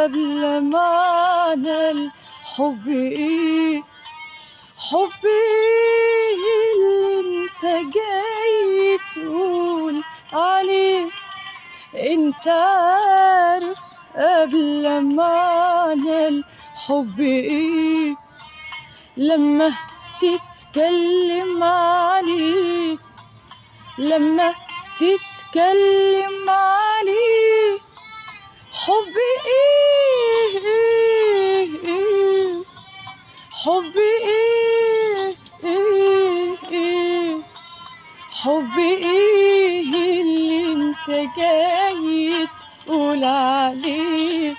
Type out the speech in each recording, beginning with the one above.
قبل معنى الحب ايه حب ايه اللي انت جاي تقول عليه انت عارف قبل معنى الحب ايه لما تتكلم عليه لما تتكلم عليه حب ايه ايه ايه حب ايه ايه ايه حب ايه اللي انت جاي تقول عليه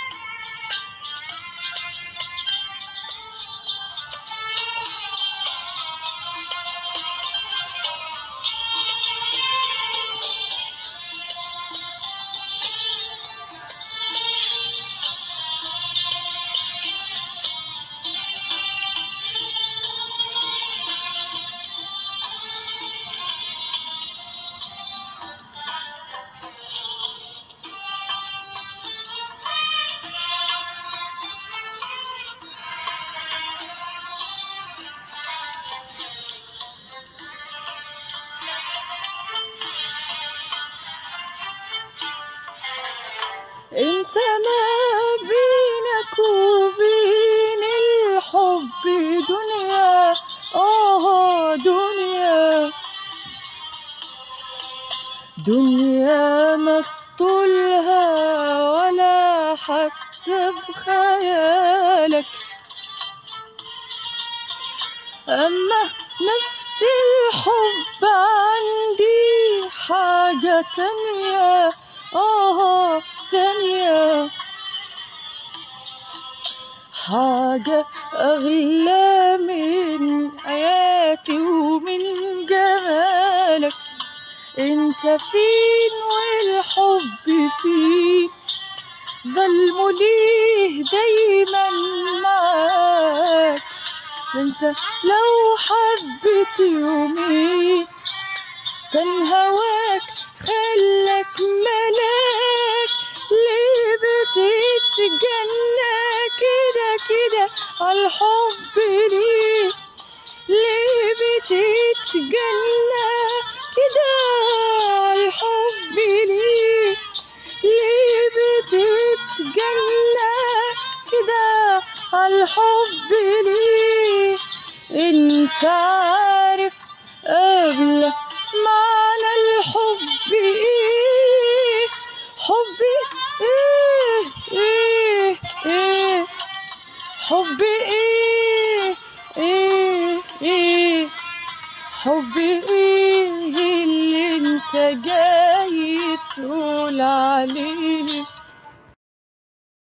انت ما بينك وبين الحب دنيا اه دنيا دنيا ما طولها ولا حتى بخيالك أما نفس الحب عندي حاجة تانية آه تانية حاجة أغلى من حياتي ومن جمالك انت فين والحب فين ظلمه ليه دايما معاك ده انت لو حبيت يومين كان هواك خلك ملاك ليه بتتجنى كده كده عالحب ليه ليه بتتجنى كده عالحب ليه ليه بتتجنى كده عالحب ليه انت عارف قبل معنى الحب ايه حب ايه ايه ايه حب ايه ايه ايه حب ايه اللي انت جاي تقول عليه